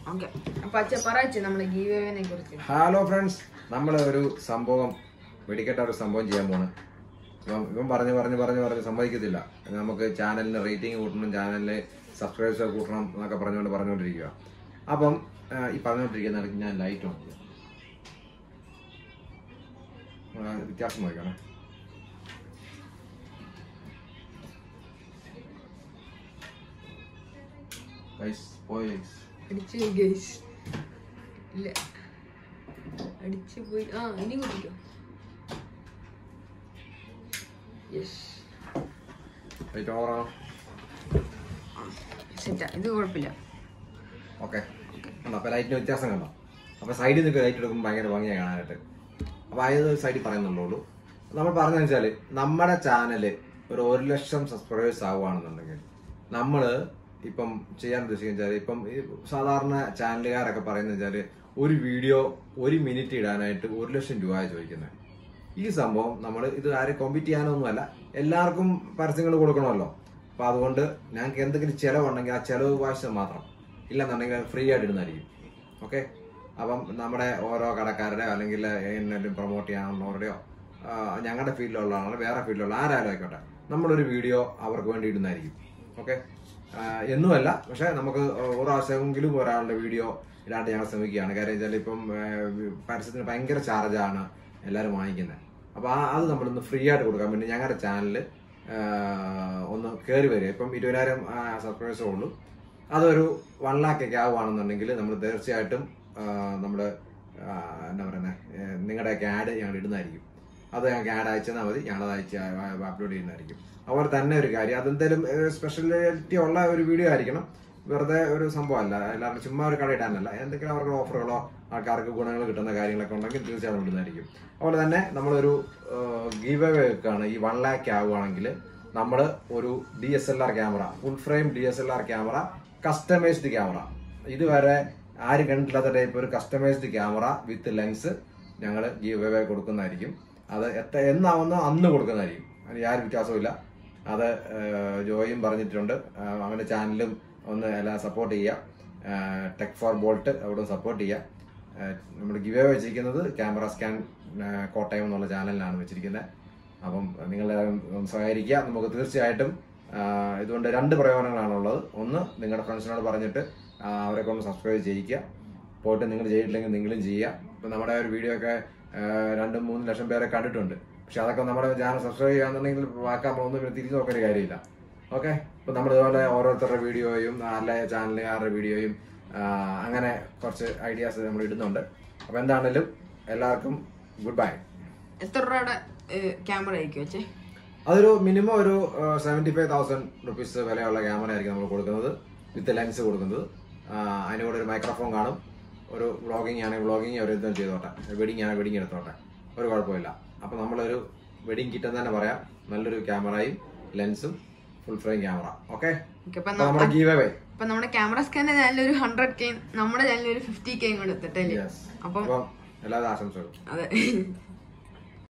okay അപ്പൊ അച്ഛ പറയച്ചു നമ്മളെ ഗീവേനെ കുറിച്ച് ഹലോ ഫ്രണ്ട്സ് നമ്മൾ ഒരു സംഭവം വെടിക്കെട്ട ഒരു സംഭവം ചെയ്യാൻ പോണ് ഇവൻ ഇവൻ പറഞ്ഞ് പറഞ്ഞ് പറഞ്ഞ് പറഞ്ഞ് സമ്മതിക്കത്തില്ല നമുക്ക് ചാനലിന് റേറ്റിംഗ് കൂട്ടണം ചാനലിന് സബ്സ്ക്രൈബേഴ്സ് കൂട്ടണം എന്നൊക്കെ പറഞ്ഞുകൊണ്ട് പറഞ്ഞുകൊണ്ടിരിക്കുക അപ്പം ആ, ഈ പറഞ്ഞുകൊണ്ടിരിക്കുന്ന ഇടയ്ക്ക് ഞാൻ ലൈറ്റ് ഓൺ ചെയ്യാം ആ, വ്യത്യാസം നോക്കണം ഗൈസ് പോയി ഗൈസ് അടിച്ചു ഗൈസ് ഇല്ല അടിച്ചു പോയി ആ ഇനി കുടിക്കോ യെസ് ലൈറ്റ് ഓവറാണോ സെറ്റാ ഇത് കുഴപ്പമില്ല ഓക്കെ കണ്ടോ അപ്പോൾ ലൈറ്റിന് വ്യത്യാസം കണ്ടോ അപ്പോൾ സൈഡിൽ നിൽക്കുക ലൈറ്റ് എടുക്കുമ്പോൾ ഭയങ്കര ഭംഗിയാണ് കാണാനായിട്ട് അപ്പോൾ ആയത് സൈഡിൽ പറയുന്നുള്ളൂ നമ്മൾ പറഞ്ഞതെന്ന് വെച്ചാൽ നമ്മുടെ ചാനൽ ഒരു ഒരു ലക്ഷം സബ്സ്ക്രൈബേഴ്സ് ആവുകയാണെന്നുണ്ടെങ്കിൽ നമ്മൾ ഇപ്പം ചെയ്യാൻ ഉദ്ദേശിക്കുന്ന വെച്ചാൽ ഇപ്പം ഈ സാധാരണ ചാനലുകാരൊക്കെ പറയുന്നത് വെച്ചാൽ ഒരു വീഡിയോ ഒരു മിനിറ്റ് ഇടാനായിട്ട് ഒരു ലക്ഷം രൂപ ചോദിക്കുന്നത് ഈ സംഭവം നമ്മൾ ഇത് ആരെ കോമ്പീറ്റ് ചെയ്യാനൊന്നുമല്ല എല്ലാവർക്കും പരസ്യങ്ങൾ കൊടുക്കണമല്ലോ അപ്പൊ അതുകൊണ്ട് ഞങ്ങൾക്ക് എന്തെങ്കിലും ചിലവുണ്ടെങ്കിൽ ആ ചിലവ് വാശം മാത്രം ഇല്ലെന്നുണ്ടെങ്കിൽ ഫ്രീ ആയിട്ട് ഇടുന്നതായിരിക്കും ഓക്കെ അപ്പം നമ്മുടെ ഓരോ കടക്കാരുടെ അല്ലെങ്കിൽ എന്തെങ്കിലും പ്രൊമോട്ട് ചെയ്യാനുള്ളവരുടെയോ ആ, ഞങ്ങളുടെ ഫീൽഡിലുള്ള ആളാണ് വേറെ ഫീൽഡിലുള്ള ആരായാലും ആയിക്കോട്ടെ നമ്മളൊരു വീഡിയോ അവർക്ക് വേണ്ടി ഇടുന്നതായിരിക്കും ഓക്കെ എന്നുമല്ല പക്ഷെ നമുക്ക് ഒരു പ്രാവശ്യമെങ്കിലും ഒരാളുടെ വീഡിയോ ഇടാണ്ട് ഞങ്ങൾ ശ്രമിക്കുകയാണ് കാര്യം വെച്ചാൽ ഇപ്പം ആ, പരസ്യത്തിന് ഭയങ്കര ചാർജാണ് എല്ലാവരും വാങ്ങിക്കുന്നത് അപ്പോൾ ആ അത് നമ്മളൊന്ന് ഫ്രീ ആയിട്ട് കൊടുക്കാൻ വേണ്ടി ഞങ്ങളുടെ ചാനൽ ഒന്ന് കയറി വരിക ഇപ്പം ഇരുപതിനായിരം സബ്സ്ക്രൈബേഴ്സേ ഉള്ളൂ അതൊരു വൺ ലാക്ക് ഒക്കെ ആവുകയാണെന്നുണ്ടെങ്കിൽ നമ്മൾ തീർച്ചയായിട്ടും നമ്മൾ എന്താ പറയുന്നത് നിങ്ങളുടെയൊക്കെ ആഡ് ഞങ്ങൾ ഇടുന്നതായിരിക്കും അത് ഞങ്ങൾക്ക് ആഡ് അയച്ചാൽ മതി ഞങ്ങളത് അയച്ച് അപ്ലോഡ് ചെയ്യുന്നതായിരിക്കും അതുപോലെ തന്നെ ഒരു കാര്യം അതെന്തായാലും സ്പെഷ്യാലിറ്റി ഉള്ള ഒരു വീഡിയോ ആയിരിക്കണം വെറുതെ ഒരു സംഭവമല്ല എല്ലാവരും ചുമ്മാ ഒരു കട ഇടാനല്ല എന്തെങ്കിലും അവർക്ക് ഓഫറുകളോ ആൾക്കാർക്ക് ഗുണങ്ങൾ കിട്ടുന്ന കാര്യങ്ങളൊക്കെ ഉണ്ടെങ്കിൽ തീർച്ചയായും ഇടുന്നതായിരിക്കും അതുപോലെ തന്നെ നമ്മളൊരു ഗീവ് അവേ വെക്കുകയാണ് ഈ വൺ ലാക്ക് ആവുകയാണെങ്കിൽ നമ്മൾ ഒരു D S L R camera full frame D S L R camera customised camera ഇതുവരെ ആരും കണ്ടിട്ടില്ലാത്ത ടൈപ്പ് ഒരു കസ്റ്റമൈസ്ഡ് ക്യാമറ വിത്ത് ലെൻസ് ഞങ്ങൾ ഗീവ് അവേ കൊടുക്കുന്നതായിരിക്കും അത് എത്ര എന്നാവുന്നോ അന്ന് കൊടുക്കുന്നതായിരിക്കും അതിന് യാതൊരു വ്യത്യാസവും അത് ഏഹ്, ജോയും പറഞ്ഞിട്ടുണ്ട് ആഹ് അവന്റെ ചാനലും ഒന്ന് എല്ലാം സപ്പോർട്ട് ചെയ്യുക ടെക് ഫോർ ബോൾട്ട് അവിടെ സപ്പോർട്ട് ചെയ്യുക നമ്മൾ ഗിവേ വെച്ചിരിക്കുന്നത് ക്യാമറ സ്കാൻ കോട്ടയം എന്നുള്ള ചാനലിലാണ് വെച്ചിരിക്കുന്നത് അപ്പം നിങ്ങൾ സഹകരിക്കുക നമുക്ക് തീർച്ചയായിട്ടും ആഹ്, ഇതുകൊണ്ട് രണ്ട് പ്രയോജനങ്ങളാണുള്ളത് ഒന്ന് നിങ്ങളുടെ ഫ്രണ്ട്സിനോട് പറഞ്ഞിട്ട് ആഹ്, അവരൊക്കെ ഒന്ന് സബ്സ്ക്രൈബ് ചെയ്യിക്കുക പോയിട്ട് നിങ്ങൾ ചെയ്തിട്ടില്ലെങ്കിൽ നിങ്ങളും ചെയ്യുക ഇപ്പം നമ്മുടെ ഒരു വീഡിയോ ഒക്കെ ആഹ്, രണ്ടും മൂന്ന് ലക്ഷം പേരെ കണ്ടിട്ടുണ്ട് പക്ഷെ അതൊക്കെ നമ്മുടെ ചാനൽ സബ്സ്ക്രൈബ് ചെയ്യാന്നുണ്ടെങ്കിൽ വാക്കാൻ ഒന്നും പിന്നെ തിരിച്ചു നോക്കേണ്ട കാര്യമില്ല ഓക്കെ ഇപ്പം നമ്മൾ ഇതുപോലെ ഓരോരുത്തരുടെ വീഡിയോയും അല്ലെ ചാനലുകാരുടെ വീഡിയോയും ആഹ്, അങ്ങനെ കുറച്ച് ഐഡിയാസ് നമ്മൾ ഇടുന്നുണ്ട് അപ്പം എന്താണേലും എല്ലാവർക്കും ഗുഡ് ബൈ എത്ര രൂപയുടെ ക്യാമറ ആയിരിക്കും വെച്ചേ അതൊരു മിനിമം ഒരു സെവൻറ്റി ഫൈവ് തൗസൻഡ് റുപ്പീസ് വിലയുള്ള ക്യാമറ ആയിരിക്കും നമ്മൾ കൊടുക്കുന്നത് വിത്ത് ലെൻസ് കൊടുക്കുന്നത് ആഹ് അതിന് കൂടെ ഒരു മൈക്രോഫോൺ കാണും ഒരു വ്ളോഗിങ് ആണെങ്കിൽ വ്ളോഗിങ് ഒരു ഇതും ചെയ്തോട്ടെ വെഡിങ് ആണ് വെഡിങ് എടുത്തോട്ടെ ഒരു കുഴപ്പമില്ല അപ്പൊ നമ്മളൊരു വെഡിങ് കിറ്റ് എന്ന് തന്നെ പറയാം നല്ലൊരു ക്യാമറയും ലെൻസും full frame camera okay okay അപ്പൊ നമ്മുടെ ഗീവ് അവേ അപ്പൊ നമ്മുടെ ക്യാമറ സ്കാന്റെ ചാനൽ ഒരു ഹൺഡ്രഡ് കെ നമ്മുടെ ചാനൽ ഒരു ഫിഫ്റ്റി കെ കൂടെ എത്തട്ടല്ലേ യെസ് അപ്പം അപ്പം എല്ലാ ആശംസകളും അതെ